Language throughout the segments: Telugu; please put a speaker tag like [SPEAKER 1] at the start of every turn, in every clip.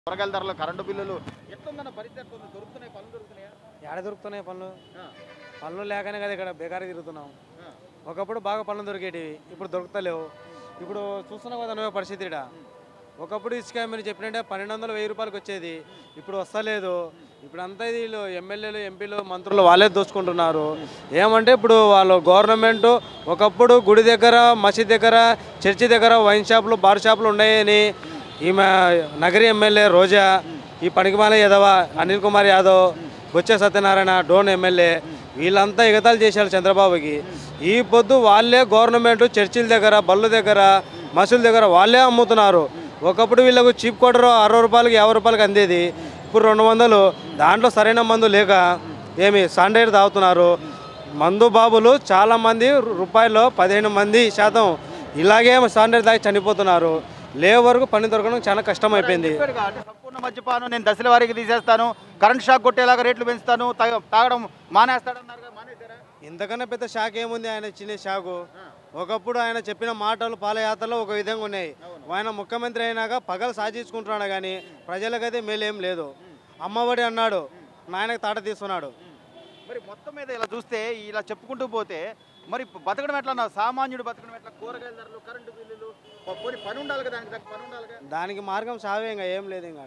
[SPEAKER 1] కూరగాయల ధరలు కరెంటు బిల్లులు ఎట్లుందన్న పరిస్థితి ఎట్లుంది దొరుకుతున్నాయి పనులు దొరుకుతున్నాయా
[SPEAKER 2] ఎక్కడ దొరుకుతున్నాయి పనులు
[SPEAKER 1] ఆ,
[SPEAKER 2] పనులు లేకనే కదా ఇక్కడ బేకారీ తిరుగుతున్నాం
[SPEAKER 1] ఆ,
[SPEAKER 2] ఒకప్పుడు బాగా పనులు దొరికేటివి ఇప్పుడు దొరుకుతలేవు ఇప్పుడు చూస్తున్నావు కదా నువ్వే పరిస్థితి ఈడ ఒకప్పుడు ఇసుక మీరు చెప్పినట్టే పన్నెండు వందలు వెయ్యి రూపాయలకి వచ్చేది ఇప్పుడు వస్తలేదు ఇప్పుడు అంతా ఇది వీళ్ళు ఎమ్మెల్యేలు ఎంపీలు మంత్రులు వాళ్ళే దోచుకుంటున్నారు ఏమంటే ఇప్పుడు వాళ్ళు గవర్నమెంట్ ఒకప్పుడు గుడి దగ్గర మసీద్ దగ్గర చర్చి దగ్గర వైన్ షాపులు బార్ షాపులు ఉన్నాయని ఈమె నగరి ఎమ్మెల్యే రోజా ఈ పనికిమాల యాదవ అనిల్ కుమార్ యాదవ్ బొచ్చ సత్యనారాయణ డోన్ ఎమ్మెల్యే వీళ్ళంతా ఎగతాలు చేశారు చంద్రబాబుకి ఈ పొద్దు వాళ్ళే గవర్నమెంట్ చర్చిల దగ్గర బళ్ళు దగ్గర మసూల దగ్గర వాళ్ళే అమ్ముతున్నారు ఒకప్పుడు వీళ్ళకు చీప్ క్వార్టర్ అరవై రూపాయలకి యాభై రూపాయలకి అందేది ఇప్పుడు రెండు వందలు దాంట్లో సరైన మందు లేక ఏమి సాండైర్ తాగుతున్నారు మందు బాబులు చాలామంది రూపాయల్లో పదిహేను మంది శాతం ఇలాగే సాండైర్ తాగి చనిపోతున్నారు లే వరకు పని దొరకడం చాలా కష్టం అయిపోయింది
[SPEAKER 1] చెప్పాడుగా, అంటే సంపూర్ణ మద్యపానం నేను దశల వారికి తీసేస్తాను కరెంట్ షాక్ కొట్టేలాగా రేట్లు పెంచుతాను తాగ- తాగడం మానేస్తాడన్నారు కదా, మానేశారా
[SPEAKER 2] ఇంతకన్నా పెద్ద షాక్ ఏముంది ఆయన చిన్న షాకు ఒకప్పుడు ఆయన చెప్పిన మాటలు పాదయాత్రలో ఒక విధంగా ఉన్నాయి ఆయన ముఖ్యమంత్రి అయినాక పగలు సాధించుకుంటున్నాడు కానీ ప్రజలకైతే మేలేం లేదు అమ్మఒడి అన్నాడు నాయనకు తాట తీస్తున్నాడు
[SPEAKER 1] మరి మొత్తం మీద ఇలా చూస్తే ఇలా చెప్పుకుంటూ పోతే మరి బతకడం ఎట్లా అన్న సామాన్యుడు బతకడం ఎట్లా కూరగాయల ధరలు కరెంటు బిల్లులు ప- పోనీ పని ఉండాలి కదా దానికి తగ్గ పని ఉండాలి కదా
[SPEAKER 2] దానికి మార్గం సావే ఇంకా ఏం లేదు ఇంకా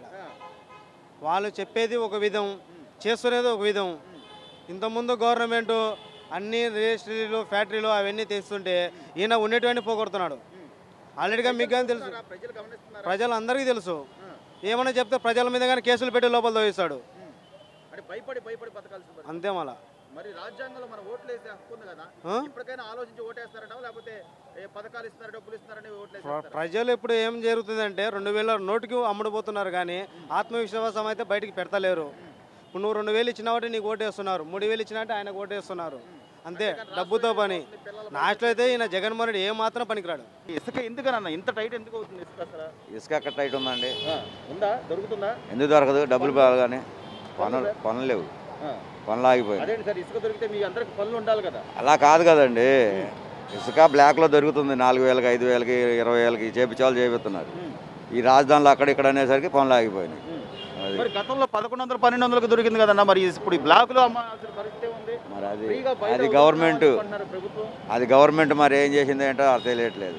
[SPEAKER 2] వాళ్ళు చెప్పేది ఒక విధం చేస్తున్నది ఒక విధం ఇంతకుముందు గవర్నమెంట్ అన్ని రిజిస్ట్రీలు ఫ్యాక్టరీలు అవన్నీ తెస్తుంటే ఈయన ఉన్నటువంటి పోగొడుతున్నాడు ఆల్రెడీగా మీకు కానీ తెలుసు
[SPEAKER 1] ప్రజలు గమనిస్తున్నారు
[SPEAKER 2] ప్రజలు అందరికీ తెలుసు ఏమన్నా చెప్తే ప్రజల మీద కానీ కేసులు పెట్టి లోపల తోయిస్తాడు
[SPEAKER 1] అంటే భయపడి భయపడి బతకాల్సి వస్తుంది.
[SPEAKER 2] అంతే మళ్ళా
[SPEAKER 1] మరి రాజ్యాంగంలో మన ఓట్లు వేసే హక్కు ఉంది కదా
[SPEAKER 2] ఆ?
[SPEAKER 1] ఇప్పటికైనా ఆలోచించి ఓటేస్తారట లేకపోతే ఏ పథకాలు ఇస్తున్నారు డబ్బులు ఇస్తున్నారని ఓట్లు
[SPEAKER 2] ప్ర-
[SPEAKER 1] వేసేస్తారా?
[SPEAKER 2] ప్రజలు ఇప్పుడు ఏం జరుగుతుందంటే రెండు వేల నోటుకి అమ్ముడుపోతున్నారు కానీ ఆత్మవిశ్వాసం అయితే బయటికి పెడతలేరు ఇప్పుడు నువ్వు రెండు వేలు ఇచ్చినావంటే నీకు ఓటేస్తున్నారు మూడు వేలు ఇచ్చినట్టే ఆయనకు ఓటేస్తున్నారు అంతే డబ్బుతో పని లాస్ట్లో అయితే ఈయన జగన్మోహన్ రెడ్డి ఏ మాత్రం పనికిరాడు
[SPEAKER 1] ఇసుక ఎందుకనన్న ఇంత టైట్ ఎందుకు అవుతుంది ఇసుక అసలు
[SPEAKER 3] ఇసుక అక్కడ టైట్ ఉందండి
[SPEAKER 1] ఆ, ఉందా దొరుకుతుందా
[SPEAKER 3] ఎందుకు దొరకదు డబ్బులు బాగానే పనులు పనులు లేవు
[SPEAKER 1] ఆ.
[SPEAKER 3] పనులు ఆగిపోయింది
[SPEAKER 1] అదేంటి సార్ ఇసుక దొరికితే మీ అందరికి పనులు ఉండాలి కదా
[SPEAKER 3] అలా కాదు కదండి ఇసుక బ్లాక్లో దొరుకుతుంది నాలుగు వేలకి ఐదు వేలకి ఇరవై వేలకి చేపించాలు చేపిస్తున్నారు ఈ రాజధానిలో అక్కడ ఇక్కడ అనేసరికి పనులు ఆగిపోయినాయి అది
[SPEAKER 1] మరి గతంలో పదకొండు వందలు పన్నెండు వందలకు దొరికింది కదన్న మరి ఇప్పుడు ఈ బ్లాక్ లో అమ్మాల్సిన పరిస్థితి ఉంది
[SPEAKER 3] మరి అది
[SPEAKER 1] ఫ్రీగా బయట
[SPEAKER 3] అది
[SPEAKER 1] వదిలేస్తున్నారు
[SPEAKER 3] గవర్నమెంట్
[SPEAKER 1] అంటున్నారు ప్రభుత్వం
[SPEAKER 3] అది గవర్నమెంట్ మరి ఏం చేసింది ఏంటో అది తెలియట్లేదు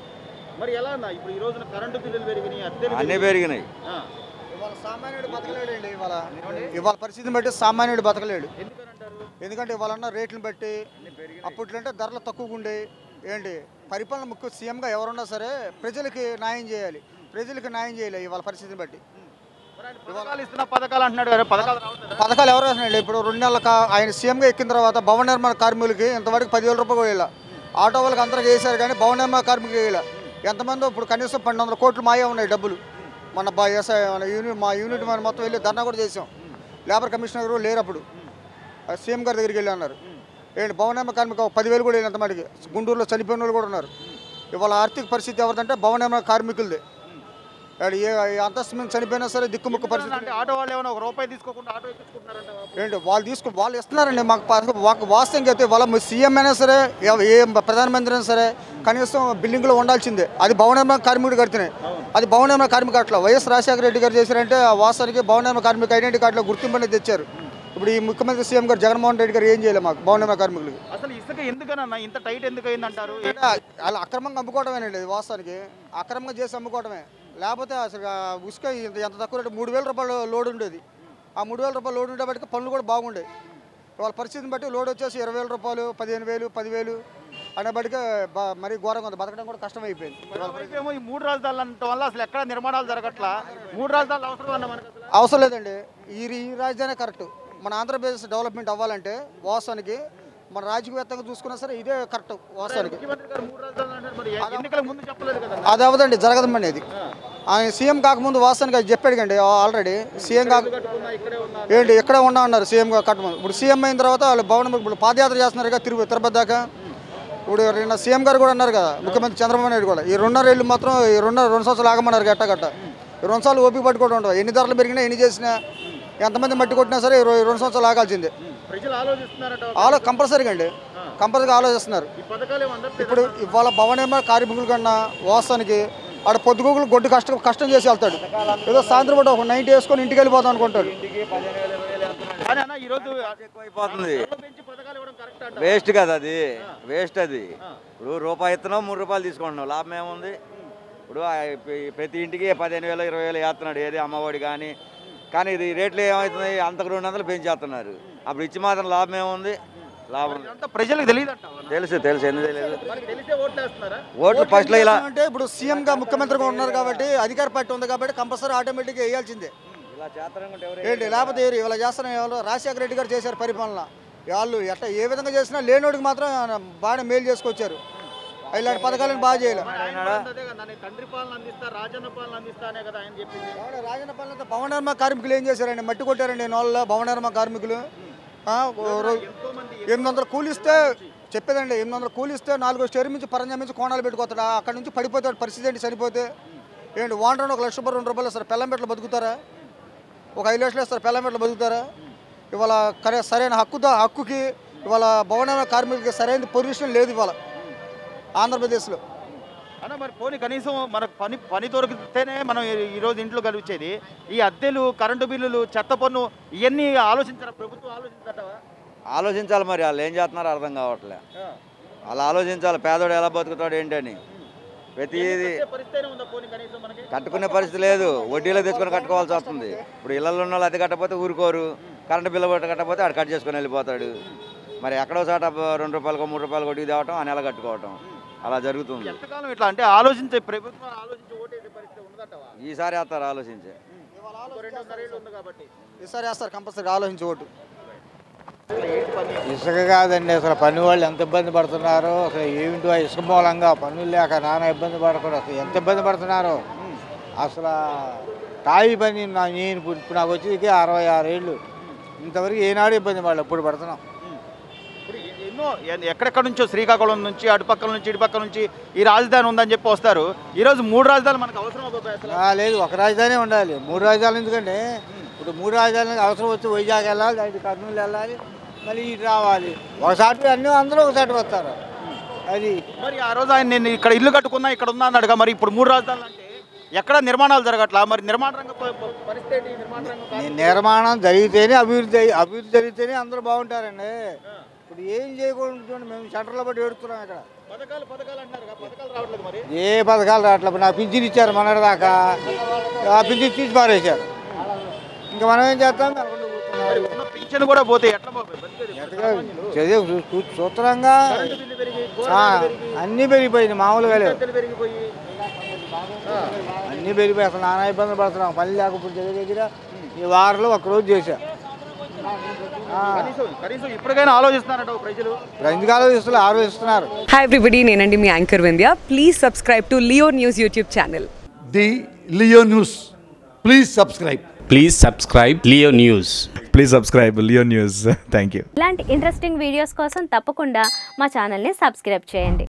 [SPEAKER 1] మరి ఎలా అన్న ఇప్పుడు ఈ రోజున కరెంటు బిల్లులు పెరిగినాయి అద్దెలు
[SPEAKER 3] అన్నీ
[SPEAKER 1] పెరిగినాయి.
[SPEAKER 3] పెరిగినాయి
[SPEAKER 1] ఆ,
[SPEAKER 4] ఇవాళ సామాన్యుడు బతకలేడండి ఇవాళ ఇవాళ పరిస్థితిని బట్టి సామాన్యుడు బతకలేడు
[SPEAKER 1] ఎందుకని అంటారు
[SPEAKER 4] ఎందుకంటే ఇవాళ రేట్లను బట్టి అప్పట్లో అంటే ధరలు తక్కువగా ఉండే ఏంటి పరిపాలన ముఖ్య సీఎంగా ఎవరున్నా సరే ప్రజలకి న్యాయం చేయాలి ప్రజలకు న్యాయం చేయాలి ఇవాళ పరిస్థితిని బట్టి
[SPEAKER 1] మరి ఆయన పథకాలు ఇస్తున్న పథకాలు అంటున్నాడు కదా పథకాలు రావట్లేదా?
[SPEAKER 4] పథకాలు ఎవరు వేసినాయండి ఇప్పుడు రెండు నెలల కా- ఆయన సీఎంగా ఎక్కిన తర్వాత భవన నిర్మాణ కార్మికులకి ఇంతవరకు పదివేల రూపాయలు కూడా వేయాల ఆటో వాళ్ళకి అందరికి వేశారు కానీ భవన నిర్మాణ కార్మికులు వేయాల ఎంతమంది ఇప్పుడు కనీసం పన్నెండు వందల కోట్లు మాయే ఉన్నాయి డబ్బులు మన బా ఎస్ఐ మన యూనిట్ మా యూనిట్ మనం మొత్తం వెళ్ళి ధర్నా కూడా చేసాం లేబర్ కమిషనర్ గారు లేరు అప్పుడు ఆ సీఎం గారి దగ్గరికి వెళ్ళి అన్నారు ఏంటి భవన నిర్మాణ కార్మిక ఒక పదివేలు కూడా వెళ్ళినంత మటుకి గుంటూరులో చనిపోయిన వాళ్ళు కూడా ఉన్నారు ఇవాళ ఆర్థిక పరిస్థితి ఎవరిదంటే భవన నిర్మాణ కార్మికులదే ఏడు ఏ ఏ అంతస్తు మీద చనిపోయినా సరే దిక్కుముక్కు పరిస్థితి
[SPEAKER 1] అంటే ఆటో వాళ్ళు ఏమైనా ఒక రూపాయి తీసుకోకుండా ఆటో ఎక్కించుకుంటున్నారంట
[SPEAKER 4] ఏంటి వాళ్ళు తీసుకు వాళ్ళు ఇస్తున్నారండి మాకు పథకం మాకు వాస్తవంగా అయితే వాళ్ళ సీఎం అయినా సరే ఎవ- ఏ ప్రధానమంత్రి అయినా సరే కనీసం బిల్డింగ్లో ఉండాల్సిందే అది భవన నిర్మాణ కార్మికుడు కడుతున్నాయి అది భవన నిర్మాణ కార్మిక అట్లా వైఎస్ రాజశేఖర రెడ్డి గారు చేశారంటే ఆ వాస్తవానికి భవన నిర్మాణ కార్మిక ఐడెంటిటీ కార్డులో గుర్తింపు అనేది తెచ్చారు ఇప్పుడు ఈ ముఖ్యమంత్రి సీఎం గారు జగన్మోహన్ రెడ్డి గారు ఏం చేయలేదు మాకు భవన నిర్మాణ కార్మికులకి
[SPEAKER 1] అసలు ఇసుక ఎందుకనన్నా ఇంత టైట్ ఎందుకు అయిందంటారు
[SPEAKER 4] అంటే వాళ్ళు అక్రమంగా అమ్ముకోవడమేనండి ఇది వాస్తవానికి అక్రమంగా చేసి అమ్ముకోవడమే లేకపోతే అసలు ఆ ఉసుక ఇంత ఎంత తక్కువ రేటు మూడు వేల రూపాయలు లోడ్ ఉండేది ఆ మూడు వేల రూపాయలు లోడ్ ఉండేబట్టి పనులు కూడా బాగుండే వాళ్ళ పరిస్థితిని బట్టి లోడ్ వచ్చేసి ఇరవై వేల రూపాయలు పదిహేను వేలు పదివేలు అనేబడికే బా మరీ ఘోరంగా ఉంది బతకడం కూడా కష్టం అయిపోయింది
[SPEAKER 1] మరోవైపు ఏమో ఈ మూడు రాజధానులు అనటం వల్ల అసలు ఎక్కడ నిర్మాణాలు జరగట్లా మూడు రాజధానులు అవసరం అన్న మనకు అసలు
[SPEAKER 4] అవసరం లేదండి ఈ ఈ రాజధాని కరెక్ట్ మన ఆంధ్రప్రదేశ్ డెవలప్మెంట్ అవ్వాలంటే వాస్తవానికి మన రాజకీయవేత్తగా చూసుకున్నా సరే ఇదే కరెక్ట్ వాస్తవానికి
[SPEAKER 1] ముఖ్యమంత్రి గారు మూడు రాజధానులు అంటారు మరి ఎన్నికల ముందు చెప్పలేదు కదా
[SPEAKER 4] అది అవ్వదండి జరగదమ్మని అది ఆయన సీఎం కాకముందు వాస్తవానికి అది చెప్పాడు కండి ఆల్రెడీ సీఎం కాక
[SPEAKER 1] కట్టుకున్నా ఇక్కడే ఉన్నా
[SPEAKER 4] ఏంటి ఇక్కడే ఉన్నా అన్నారు సీఎంగా కట్టమని ఇప్పుడు సీఎం అయిన తర్వాత వాళ్ళు భవనం ఇప్పుడు పాదయాత్ర చేస్తున్నారు కదా తిరుపతి తిరుపతి దాకా ఇప్పుడు నిన్న సీఎం గారు కూడా అన్నారు కదా ముఖ్యమంత్రి చంద్రబాబు నాయుడు కూడా ఈ రెండున్నర ఏళ్ళు మాత్రం ఈ రెండు రెండు సంవత్సరాలు ఆగమన్నారు గట్ట గట్ట ఈ రెండు సంవత్సరాలు ఓపిక పట్టుకోవడం ఉండవు ఎన్ని ధరలు పెరిగినా ఎన్ని చేసినా ఎంతమంది మట్టి కొట్టినా సరే ఈ రో- ఈ రెండు సంవత్సరాలు ఆగాల్సిందే
[SPEAKER 1] ప్రజలు ఆలోచిస్తున్నారట
[SPEAKER 4] ఆలో కంపల్సరీగా అండి కంపల్సరీగా ఆలోచిస్తున్నారు
[SPEAKER 1] ఈ పథకాలు ఏమో అందట్లేదు
[SPEAKER 4] ఇప్పుడు ఇవాళ భవన నిర్మాణ కార్మికుల కన్నా వాస్తవానికి ఆడ పొద్దుగూకులు గొడ్డు కష్టం కష్టం చేసి వెళ్తాడు ఏదో సాయంత్రం పూట ఒక నైన్టీ వేసుకొని ఇంటికి వెళ్ళిపోతాం అనుకుంటాడు
[SPEAKER 1] కానీ అన్న ఈరోజు
[SPEAKER 3] ఎక్కువైపోతుంది
[SPEAKER 1] ధరలు పెంచి పథకాలు ఇవ్వడం కరెక్ట్ అంట
[SPEAKER 3] వేస్ట్ కదా అది వేస్ట్ అది ఇప్పుడు రూపాయి ఇస్తున్నావు మూడు రూపాయలు తీసుకుంటున్నావు లాభం ఏముంది ఇప్పుడు ఆ ప్ర- ప్రతి ఇంటికి పదిహేను వేలు ఇరవై వేలు వేస్తున్నాడు ఏది అమ్మఒడి కానీ కానీ ఇది రేట్లు ఏమవుతుంది అంతకు రెండు వందలు పెంచేస్తున్నారు అప్పుడు ఇచ్చి మాత్రం లాభం ఏముంది లాభం
[SPEAKER 1] ఇదంతా ప్రజలకు తెలియదు అంట
[SPEAKER 3] తెలుసు తెలుసు ఎందుకు తెలియదు
[SPEAKER 1] మనకి తెలిసే ఓట్లు వేస్తున్నారా
[SPEAKER 3] ఓట్లు ఫస్ట్లో ఇలా
[SPEAKER 4] అంటే ఇప్పుడు సీఎంగా ముఖ్యమంత్రిగా ఉన్నారు కాబట్టి అధికార పార్టీ ఉంది కాబట్టి కంపల్సరీ ఆటోమేటిక్గా వేయాల్సిందే
[SPEAKER 3] ఇలా చేస్తారనుకుంటే ఎవరు
[SPEAKER 4] ఏంటి లేకపోతే ఎవరు ఇలా చేస్తున్న ఎవరు రాజశేఖర రెడ్డి గారు చేశారు పరిపాలన వాళ్ళు ఎట్ట ఏ విధంగా చేసినా లేనోడికి మాత్రం బాగా మేలు చేసుకొచ్చారు ఇలాంటి పథకాలను బాగా చేయాలి
[SPEAKER 1] ఆయన కూడా అదే కదా, నన్ను తండ్రి పాలన అందిస్తా రాజన్న పాలన అందిస్తానే కదా ఆయన చెప్పింది
[SPEAKER 4] రాజన్న పాలన భవన నిర్మాణ కార్మికులు ఏం చేశారండి మట్టి కొట్టారండి నోళ్ళలో భవన నిర్మాణ కార్మికులు ఆ, ఓ రో-
[SPEAKER 1] ఎంతో మంది
[SPEAKER 4] ఎనిమిది వందలు కూలిస్తే చెప్పేదండి ఎనిమిది వందలు కూలిస్తే నాలుగో స్టేర్ నుంచి పరంజా నుంచి కోణాలు పెట్టుకోతాడు అక్కడ నుంచి పడిపోతాడు పరిస్థితి ఏంటి చనిపోతే ఏంటి వాంటర్ ఒక లక్ష రూపాయలు రెండు రూపాయలు ఇస్తారు పెళ్ళంబెట్లు బతుకుతారా ఒక ఐదు లక్షలు ఇస్తారు పెళ్ళంబెట్లు బతుకుతారా ఇవాళ కరే సరైన హక్కు హక్కుకి ఇవాళ భవన కార్మికులకి సరైన పొజిషన్ లేదు ఇవాళ ఆంధ్రప్రదేశ్లో
[SPEAKER 1] అన్న మరి పోనీ కనీసం మనకు పని పని దొరికితేనే మనం ఈ- ఈ రోజు ఇంట్లో గడిచేది ఈ అద్దెలు కరెంటు బిల్లులు చెత్త పన్ను ఇవన్నీ ఆలోచించారా ప్రభుత్వం ఆలోచించటవా
[SPEAKER 3] ఆలోచించాలి మరి వాళ్ళు ఏం చేస్తున్నారో అర్థం కావట్లే వాళ్ళు ఆలోచించాలి పేదోడు ఎలా బతుకుతాడు ఏంటని ప్రతిదీ
[SPEAKER 1] పరిస్థితి ఉందా పోనీ కనీసం మనకి
[SPEAKER 3] కట్టుకునే పరిస్థితి లేదు వడ్డీలో తెచ్చుకొని కట్టుకోవాల్సి వస్తుంది ఇప్పుడు ఇళ్ళల్లో ఉన్న వాళ్ళు అది కట్టకపోతే ఊరుకోరు కరెంటు బిల్లు కూడా కట్టకపోతే ఆడు కట్ చేసుకొని వెళ్ళిపోతాడు మరి ఎక్కడో చోట బ- రెండు రూపాయలకు మూడు రూపాయలు వడ్డీ తేవటం ఆ నెల కట్టుకోవటం అలా జరుగుతుంది
[SPEAKER 1] ఎంతకాలం ఇట్లా అంటే ఆలోచించే ప్రభుత్వం ఆలోచించి ఓటేసే పరిస్థితి ఉండదంటవా
[SPEAKER 3] ఈసారి వేస్తారు ఆలోచించి
[SPEAKER 1] ఇంకో రెండున్నర ఏళ్ళు ఉంది కాబట్టి
[SPEAKER 4] ఈసారి వేస్తారు కంపల్సరీ ఆలోచించి ఓటు
[SPEAKER 5] ఇసుక కాదండి అసలు పని వాళ్ళు ఎంత ఇబ్బంది పడుతున్నారో అసలు ఏమిటో ఆ ఇసుక మూలంగా పనులు లేక నానా ఇబ్బంది పడకూడదు అసలు ఎంత ఇబ్బంది పడుతున్నారో అసలు తాయి పని నా నేను ఇప్పుడు ఇప్పుడు నాకు వచ్చేది అరవై ఆరు ఏళ్ళు ఇంతవరకు ఏనాడు ఇబ్బంది పడలేదు ఇప్పుడు పడుతున్నాం
[SPEAKER 1] ఇప్పుడు ఎ- ఎన్నో ఎ- ఎక్కడెక్కడ నుంచో శ్రీకాకుళం నుంచి అటుపక్కల నుంచి ఇటుపక్క నుంచి ఈ రాజధాని ఉందని చెప్పి వస్తారు ఈ రోజు మూడు రాజధానులు మనకు అవసరం అవుతుంది అసలు
[SPEAKER 5] ఆ, లేదు ఒక రాజధాని ఉండాలి మూడు రాజధానులు ఎందుకంటే ఇప్పుడు మూడు రాజధానులు అవసరం వచ్చి వైజాగ్ వెళ్ళాలి అది కర్నూలు వెళ్ళాలి మళ్ళీ ఇటు రావాలి ఒకసారి అన్నీ అందరూ ఒకసారి వస్తారు అది
[SPEAKER 1] మరి ఆ రోజు ఆయన నేను ఇక్కడ ఇల్లు కట్టుకున్నా ఇక్కడ ఉన్నా అన్నాడుగా మరి ఇప్పుడు మూడు రాజధానులు అంటే ఎక్కడ నిర్మాణాలు జరగట్లా మరి నిర్మాణ రంగ ప- ప- పరిస్థితి ఏంటి? నిర్మాణ రంగం
[SPEAKER 5] ని- నిర్మాణం జరిగితేనే అభివృద్ధి అయ్యి- అభివృద్ధి జరిగితేనే అందరూ బాగుంటారండి ఇప్పుడు ఏం చేయకూడదు చూడండి మేము సెంటర్లో బట్టి ఏడుస్తున్నాం ఇక్కడ
[SPEAKER 1] పథకాలు పథకాలు అంటారు పథకాలు రావట్లేదు మరి
[SPEAKER 5] ఏ పథకాలు రావట్లేదు నాకు పింఛన్ ఇచ్చారు మొన్నటి దాకా ఆ పింఛన్ తీసి పారేశారు ఇంకా మనం ఏం చేస్తాం మెలకుండా కూర్చున్నాం.
[SPEAKER 1] మరి ఉన్న పింఛన్ కూడా పోతే ఎట్లా బాబాయ్? బతికేది?
[SPEAKER 5] ఎట్టగా చదివి చూ- చూ- సూత్రంగా
[SPEAKER 1] కరెంటు బిల్లు పెరిగి
[SPEAKER 5] ఆ,
[SPEAKER 1] కూరగాయలు పెరిగి
[SPEAKER 5] అన్నీ పెరిగిపోయింది మామూలుగా లేవు
[SPEAKER 1] పెద్దలు పెరిగిపోయి
[SPEAKER 5] అన్నీ పెరిగిపోయి అసలు నానా ఇబ్బందులు పడుతున్నాం పని లేకపోతే దగ్గర దగ్గర ఈ వారంలో ఒక్కరోజు చేశా ఆ,
[SPEAKER 1] కనీసం కనీసం ఇప్పటికైనా ఆలోచిస్తున్నారట ప్రజలు
[SPEAKER 5] ఇప్పుడు ఎందుకు ఆలోచిస్తున్నారు ఆలోచిస్తున్నారు
[SPEAKER 6] హాయ్ ఎవ్రీబడి నేనండి మీ anchor Vindhya please subscribe to Leo News YouTube channel
[SPEAKER 7] the Leo News. Please subscribe.
[SPEAKER 8] Please subscribe Leo News.
[SPEAKER 9] Please subscribe Leo News thank you
[SPEAKER 10] ఇలాంటి ఇంట్రెస్టింగ్ వీడియోస్ కోసం తప్పకుండా మా ఛానల్ని సబ్స్క్రైబ్ చేయండి